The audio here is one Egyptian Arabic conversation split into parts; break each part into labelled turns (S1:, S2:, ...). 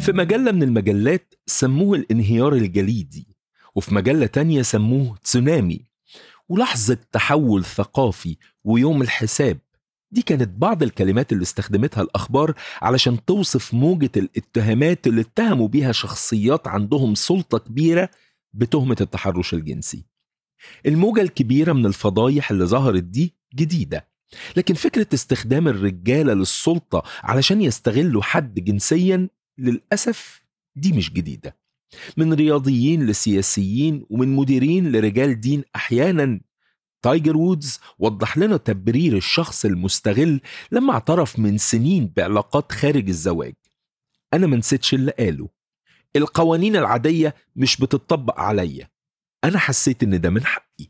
S1: في مجلة من المجلات سموه الانهيار الجليدي وفي مجلة تانية سموه تسونامي ولحظة تحول ثقافي ويوم الحساب دي كانت بعض الكلمات اللي استخدمتها الأخبار علشان توصف موجة الاتهامات اللي اتهموا بيها شخصيات عندهم سلطة كبيرة بتهمة التحرش الجنسي الموجة الكبيرة من الفضايح اللي ظهرت دي جديدة لكن فكرة استخدام الرجالة للسلطة علشان يستغلوا حد جنسيا للأسف دي مش جديدة من رياضيين لسياسيين ومن مديرين لرجال دين أحيانا تايجر وودز وضح لنا تبرير الشخص المستغل لما اعترف من سنين بعلاقات خارج الزواج أنا ما نسيتش اللي قاله القوانين العادية مش بتطبق عليا أنا حسيت إن ده من حقي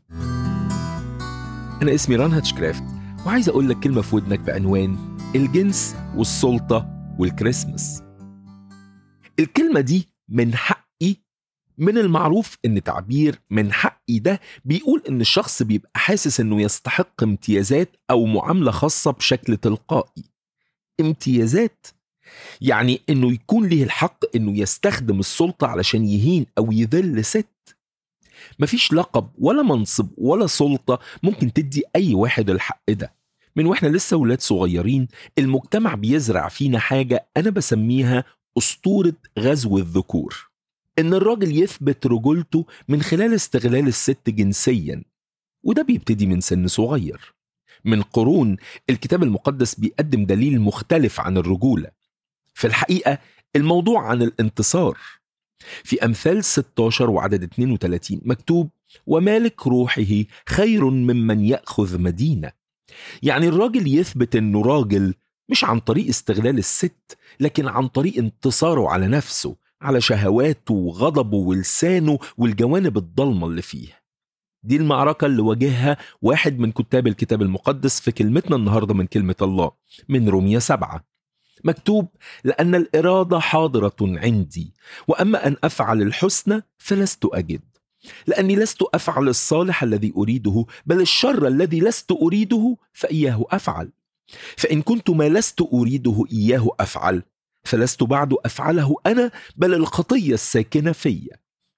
S1: أنا اسمي ران هاتشكرافت وعايز أقول لك كلمة في ودنك بعنوان الجنس والسلطة والكريسماس الكلمة دي من حقي من المعروف ان تعبير من حقي ده بيقول ان الشخص بيبقى حاسس انه يستحق امتيازات او معامله خاصه بشكل تلقائي امتيازات يعني انه يكون ليه الحق انه يستخدم السلطه علشان يهين او يذل ست مفيش لقب ولا منصب ولا سلطه ممكن تدي اي واحد الحق ده من واحنا لسه ولاد صغيرين المجتمع بيزرع فينا حاجه انا بسميها اسطوره غزو الذكور ان الراجل يثبت رجولته من خلال استغلال الست جنسيا وده بيبتدي من سن صغير من قرون الكتاب المقدس بيقدم دليل مختلف عن الرجوله في الحقيقه الموضوع عن الانتصار في امثال 16 وعدد 32 مكتوب ومالك روحه خير ممن ياخذ مدينه يعني الراجل يثبت انه راجل مش عن طريق استغلال الست لكن عن طريق انتصاره على نفسه على شهواته وغضبه ولسانه والجوانب الضلمة اللي فيه دي المعركة اللي واجهها واحد من كتاب الكتاب المقدس في كلمتنا النهاردة من كلمة الله من رومية سبعة مكتوب لأن الإرادة حاضرة عندي وأما أن أفعل الحسنى فلست أجد لأني لست أفعل الصالح الذي أريده بل الشر الذي لست أريده فإياه أفعل فإن كنت ما لست أريده إياه أفعل فلست بعد افعله انا بل الخطيه الساكنه فيا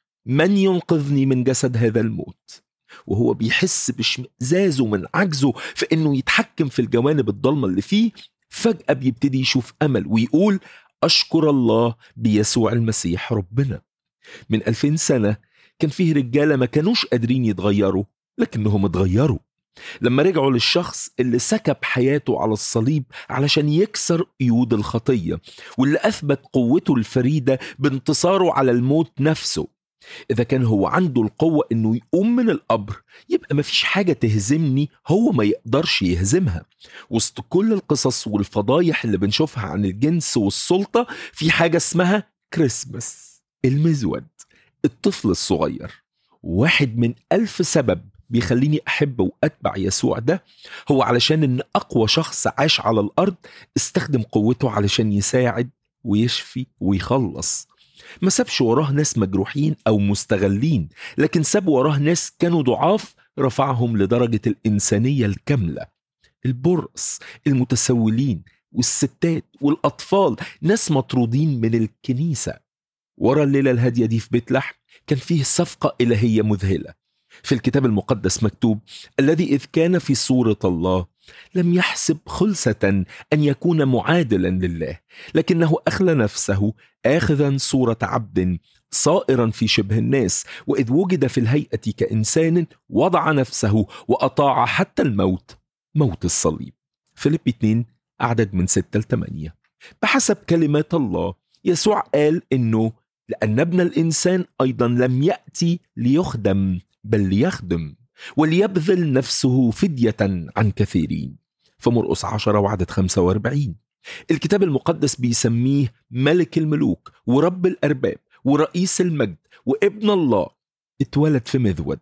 S1: من ينقذني من جسد هذا الموت وهو بيحس باشمئزازه من عجزه في انه يتحكم في الجوانب الضلمه اللي فيه فجاه بيبتدي يشوف امل ويقول اشكر الله بيسوع المسيح ربنا من ألفين سنه كان فيه رجاله ما كانوش قادرين يتغيروا لكنهم اتغيروا لما رجعوا للشخص اللي سكب حياته على الصليب علشان يكسر قيود الخطيه واللي اثبت قوته الفريده بانتصاره على الموت نفسه اذا كان هو عنده القوه انه يقوم من القبر يبقى مفيش حاجه تهزمني هو ما يقدرش يهزمها وسط كل القصص والفضايح اللي بنشوفها عن الجنس والسلطه في حاجه اسمها كريسماس المزود الطفل الصغير واحد من ألف سبب بيخليني أحب وأتبع يسوع ده هو علشان إن أقوى شخص عاش على الأرض استخدم قوته علشان يساعد ويشفي ويخلص ما سابش وراه ناس مجروحين أو مستغلين لكن ساب وراه ناس كانوا ضعاف رفعهم لدرجة الإنسانية الكاملة البرص المتسولين والستات والأطفال ناس مطرودين من الكنيسة ورا الليلة الهادية دي في بيت لحم كان فيه صفقة إلهية مذهلة في الكتاب المقدس مكتوب الذي إذ كان في صورة الله لم يحسب خلسة أن يكون معادلا لله لكنه أخلى نفسه آخذا صورة عبد صائرا في شبه الناس وإذ وجد في الهيئة كإنسان وضع نفسه وأطاع حتى الموت موت الصليب فيليب 2 عدد من 6 ل 8 بحسب كلمات الله يسوع قال إنه لأن ابن الإنسان أيضا لم يأتي ليخدم بل ليخدم وليبذل نفسه فدية عن كثيرين فمرقس عشرة وعدد 45 الكتاب المقدس بيسميه ملك الملوك ورب الأرباب ورئيس المجد وابن الله اتولد في مذود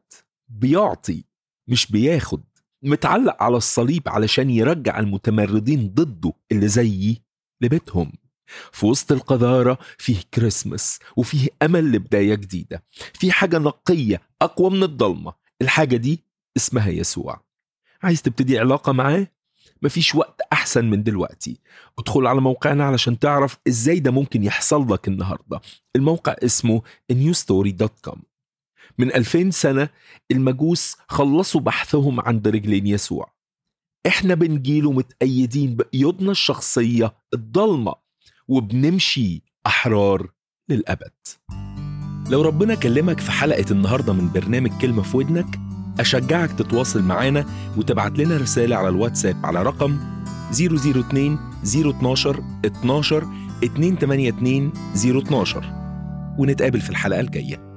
S1: بيعطي مش بياخد متعلق على الصليب علشان يرجع المتمردين ضده اللي زيي لبيتهم في وسط القذارة فيه كريسماس وفيه أمل لبداية جديدة في حاجة نقية أقوى من الضلمة الحاجة دي اسمها يسوع عايز تبتدي علاقة معاه مفيش وقت أحسن من دلوقتي ادخل على موقعنا علشان تعرف إزاي ده ممكن يحصل لك النهاردة الموقع اسمه newstory.com من 2000 سنة المجوس خلصوا بحثهم عند رجلين يسوع احنا بنجيله متأيدين بقيودنا الشخصية الضلمة وبنمشي أحرار للأبد لو ربنا كلمك في حلقة النهاردة من برنامج كلمة في ودنك أشجعك تتواصل معانا وتبعت لنا رسالة على الواتساب على رقم 002 012 12 282 012 ونتقابل في الحلقة الجاية